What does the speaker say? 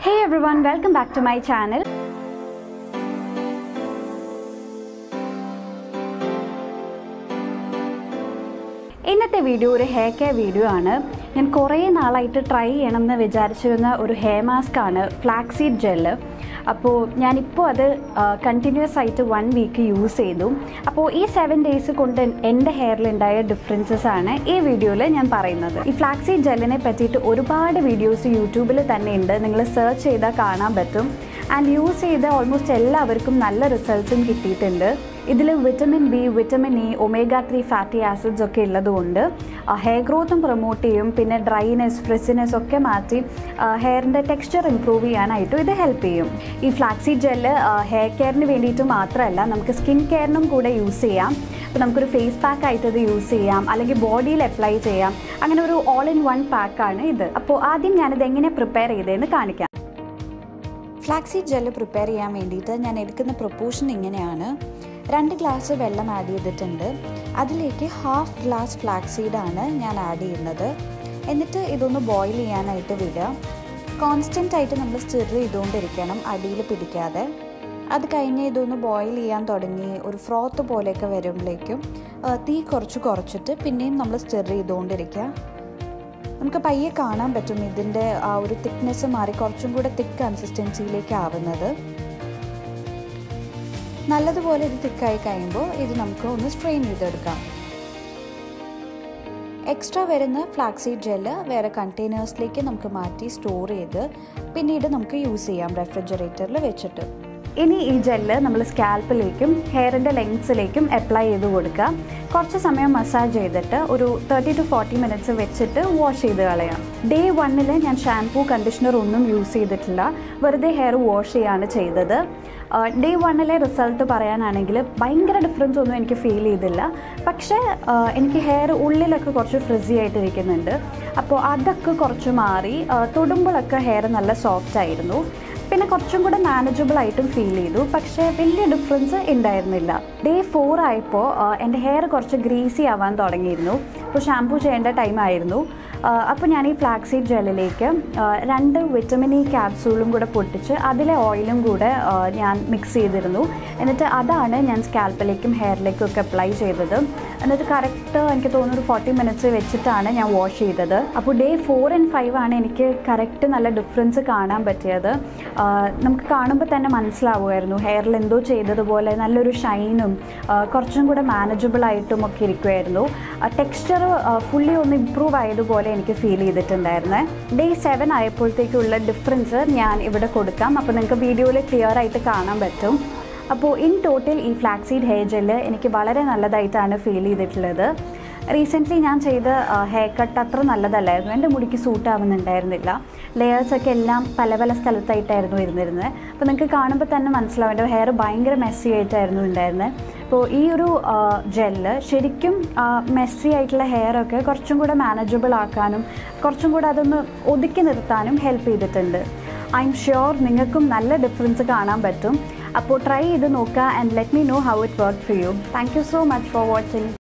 Hey everyone, welcome back to my channel. ഇന്നത്തെ video ഒരു hair care video ആണ് ഞാൻ കുറേ നാളായിട്ട് ട്രൈ ചെയ്യണം എന്ന് വിചാരിച്ചിരുന്ന ഒരു ഹെയർ മാസ്ക് ആണ് ഫ്ലാക്സീഡ് ജെല്ല് അപ്പോൾ ഞാനിപ്പോൾ അത് കണ്ടിന്യൂസ് ആയിട്ട് വൺ വീക്ക് യൂസ് ചെയ്തു അപ്പോൾ ഈ സെവൻ ഡേയ്സ് കൊണ്ട് എൻ്റെ ഹെയറിലുണ്ടായ ഡിഫറൻസസ് ആണ് ഈ വീഡിയോയിൽ ഞാൻ പറയുന്നത് ഈ ഫ്ലാക്സീഡ് ജെല്ലിനെ പറ്റിയിട്ട് ഒരുപാട് വീഡിയോസ് യൂട്യൂബിൽ തന്നെ ഉണ്ട് നിങ്ങൾ സെർച്ച് ചെയ്താൽ കാണാൻ പറ്റും ആൻഡ് യൂസ് ചെയ്ത ഓൾമോസ്റ്റ് എല്ലാവർക്കും നല്ല റിസൾട്ട്സും കിട്ടിയിട്ടുണ്ട് ഇതിൽ vitamin B vitamin E omega three fatty acids ഒക്കെ ഉള്ളതുകൊണ്ട് ഹെയർ ഗ്രോത്തും പ്രൊമോട്ട് ചെയ്യും പിന്നെ ഡ്രൈനെസ് ഫ്രിസിനെസ് ഒക്കെ മാറ്റി ഹെയറിൻ്റെ ടെക്സ്ചർ ഇമ്പ്രൂവ് ചെയ്യാനായിട്ടും ഇത് ഹെൽപ്പ് ചെയ്യും ഈ ഫ്ലാക്സി ജെല്ല് ഹെയർ കെയറിന് വേണ്ടിയിട്ട് മാത്രമല്ല നമുക്ക് സ്കിൻ കെയറിനും കൂടെ യൂസ് ചെയ്യാം അപ്പോൾ നമുക്കൊരു ഫേസ് പാക്ക് ആയിട്ട് ഇത് യൂസ് ചെയ്യാം അല്ലെങ്കിൽ ബോഡിയിൽ അപ്ലൈ ചെയ്യാം അങ്ങനെ ഒരു ഓൾ ഇൻ വൺ പാക്കാണ് ഇത് അപ്പോൾ ആദ്യം ഞാനിത് എങ്ങനെ പ്രിപ്പയർ ചെയ്തതെന്ന് കാണിക്കാം ഫ്ലാക്സീഡ് ജെല്ല് പ്രിപ്പയർ ചെയ്യാൻ വേണ്ടിയിട്ട് ഞാൻ എടുക്കുന്ന പ്രൊപ്പോർഷൻ ഇങ്ങനെയാണ് രണ്ട് ഗ്ലാസ് വെള്ളം ആഡ് ചെയ്തിട്ടുണ്ട് അതിലേക്ക് ഹാഫ് ഗ്ലാസ് ഫ്ലാക്സീഡാണ് ഞാൻ ആഡ് ചെയ്യുന്നത് എന്നിട്ട് ഇതൊന്ന് ബോയിൽ ചെയ്യാനായിട്ട് വിടുക കോൺസ്റ്റൻ്റ് ആയിട്ട് നമ്മൾ സ്റ്റിർ ചെയ്തുകൊണ്ടിരിക്കണം അടിയിൽ പിടിക്കാതെ അത് കഴിഞ്ഞ് ഇതൊന്ന് ബോയിൽ ചെയ്യാൻ തുടങ്ങി ഒരു ഫ്രോത്ത് പോലെയൊക്കെ വരുമ്പോഴേക്കും തീ കുറച്ച് കുറച്ചിട്ട് പിന്നെയും നമ്മൾ സ്റ്റിർ ചെയ്തുകൊണ്ടിരിക്കുക നമുക്ക് പയ്യെ കാണാൻ പറ്റും ഇതിൻ്റെ ആ ഒരു തിക്നെസ് മാറി കുറച്ചും കൂടെ തിക്ക് കൺസിസ്റ്റൻസിയിലേക്ക് ആവുന്നത് നല്ലതുപോലെ ഇത് തിക്കായി കഴിയുമ്പോൾ ഇത് നമുക്ക് ഒന്ന് സ്ട്രെയിൻ ചെയ്തെടുക്കാം എക്സ്ട്രാ വരുന്ന ഫ്ലാക്സീഡ് ജെല്ല് വേറെ കണ്ടെയ്നേഴ്സിലേക്ക് നമുക്ക് മാറ്റി സ്റ്റോർ ചെയ്ത് പിന്നീട് നമുക്ക് യൂസ് ചെയ്യാം റെഫ്രിജറേറ്ററിൽ വെച്ചിട്ട് ഇനി ഈ ജെല്ല് നമ്മൾ സ്കാൽപ്പിലേക്കും ഹെയറിൻ്റെ ലെങ്സിലേക്കും അപ്ലൈ ചെയ്ത് കൊടുക്കുക കുറച്ച് സമയം മസാജ് ചെയ്തിട്ട് ഒരു തേർട്ടി ടു ഫോർട്ടി മിനിറ്റ്സ് വെച്ചിട്ട് വാഷ് ചെയ്ത് കളയാം ഡേ വണ്ണിൽ ഞാൻ ഷാംപൂ കണ്ടീഷണർ ഒന്നും യൂസ് ചെയ്തിട്ടില്ല വെറുതെ ഹെയർ വാഷ് ചെയ്യാണ് ചെയ്തത് ഡേ വണ്ണിലെ റിസൾട്ട് പറയാനാണെങ്കിൽ ഭയങ്കര ഡിഫറൻസ് ഒന്നും എനിക്ക് ഫീൽ ചെയ്തില്ല പക്ഷേ എനിക്ക് ഹെയർ ഉള്ളിലൊക്കെ കുറച്ച് ഫ്രിസി ആയിട്ടിരിക്കുന്നുണ്ട് അപ്പോൾ അതൊക്കെ കുറച്ച് മാറി തൊടുമ്പോഴൊക്കെ ഹെയർ നല്ല സോഫ്റ്റ് ആയിരുന്നു പിന്നെ കുറച്ചും കൂടെ മാനേജബിൾ ആയിട്ടും ഫീൽ ചെയ്തു പക്ഷേ വലിയ ഡിഫറൻസ് ഉണ്ടായിരുന്നില്ല ഡേ ഫോർ ആയപ്പോൾ എൻ്റെ ഹെയർ കുറച്ച് ഗ്രീസി ആവാൻ തുടങ്ങിയിരുന്നു അപ്പോൾ ഷാംപൂ ചെയ്യേണ്ട ടൈം ആയിരുന്നു അപ്പോൾ ഞാൻ ഈ ഫ്ലാക്സീഡ് ജെല്ലിലേക്ക് രണ്ട് വിറ്റമിൻ ഇ ക്യാപ്സൂളും കൂടെ പൊട്ടിച്ച് അതിലെ ഓയിലും കൂടെ ഞാൻ മിക്സ് ചെയ്തിരുന്നു എന്നിട്ട് അതാണ് ഞാൻ സ്കാൽപ്പിലേക്കും ഹെയറിലേക്കും ഒക്കെ അപ്ലൈ ചെയ്തത് എന്നിട്ട് കറക്റ്റ് എനിക്ക് തോന്നുന്നു ഒരു ഫോർട്ടി മിനിറ്റ്സ് വെച്ചിട്ടാണ് ഞാൻ വാഷ് ചെയ്തത് അപ്പോൾ ഡേ ഫോർ ആൻഡ് ഫൈവ് ആണ് എനിക്ക് കറക്റ്റ് നല്ല ഡിഫറൻസ് കാണാൻ പറ്റിയത് നമുക്ക് കാണുമ്പോൾ തന്നെ മനസ്സിലാവുമായിരുന്നു ഹെയറിൽ എന്തോ ചെയ്തതുപോലെ നല്ലൊരു ഷൈനും കുറച്ചും കൂടെ മാനേജബിൾ ആയിട്ടും ഒക്കെ ഇരിക്കുമായിരുന്നു ടെക്സ്ചർ ഫുള്ളി ഒന്ന് ഇമ്പ്രൂവ് ആയതുപോലെ എനിക്ക് ഫീൽ ചെയ്തിട്ടുണ്ടായിരുന്നേ ഡേ സെവൻ ആയപ്പോഴത്തേക്കുള്ള ഡിഫറൻസ് ഞാൻ ഇവിടെ കൊടുക്കാം അപ്പോൾ നിങ്ങൾക്ക് വീഡിയോയിൽ ക്ലിയർ ആയിട്ട് കാണാൻ പറ്റും അപ്പോൾ ഇൻ ടോട്ടൽ ഈ ഫ്ലാക്സീഡ് ഹെയർ ജെല്ല് എനിക്ക് വളരെ നല്ലതായിട്ടാണ് ഫീൽ ചെയ്തിട്ടുള്ളത് റീസെൻ്റ്ലി ഞാൻ ചെയ്ത ഹെയർ കട്ട് അത്ര നല്ലതല്ലായിരുന്നു എൻ്റെ മുടിക്ക് സൂട്ട് ആവുന്നുണ്ടായിരുന്നില്ല ലെയേഴ്സൊക്കെ എല്ലാം പല പല സ്ഥലത്തായിട്ടായിരുന്നു ഇരുന്നിരുന്നത് അപ്പോൾ നിങ്ങൾക്ക് കാണുമ്പോൾ തന്നെ മനസ്സിലാവും എൻ്റെ ഹെയർ ഭയങ്കര മെസ്സി ആയിട്ടായിരുന്നു ഉണ്ടായിരുന്നത് അപ്പോൾ ഈ ഒരു ജെല്ല് ശരിക്കും മെസ്സി ആയിട്ടുള്ള ഹെയറൊക്കെ കുറച്ചും കൂടെ മാനേജബിൾ ആക്കാനും കുറച്ചും കൂടെ അതൊന്ന് ഒതുക്കി നിർത്താനും ഹെൽപ്പ് ചെയ്തിട്ടുണ്ട് ഐ എം ഷ്യൂർ നിങ്ങൾക്കും നല്ല ഡിഫറൻസ് കാണാൻ പറ്റും അപ്പോൾ ട്രൈ ചെയ്ത് നോക്കുക and let me know how it work for you thank you so much for watching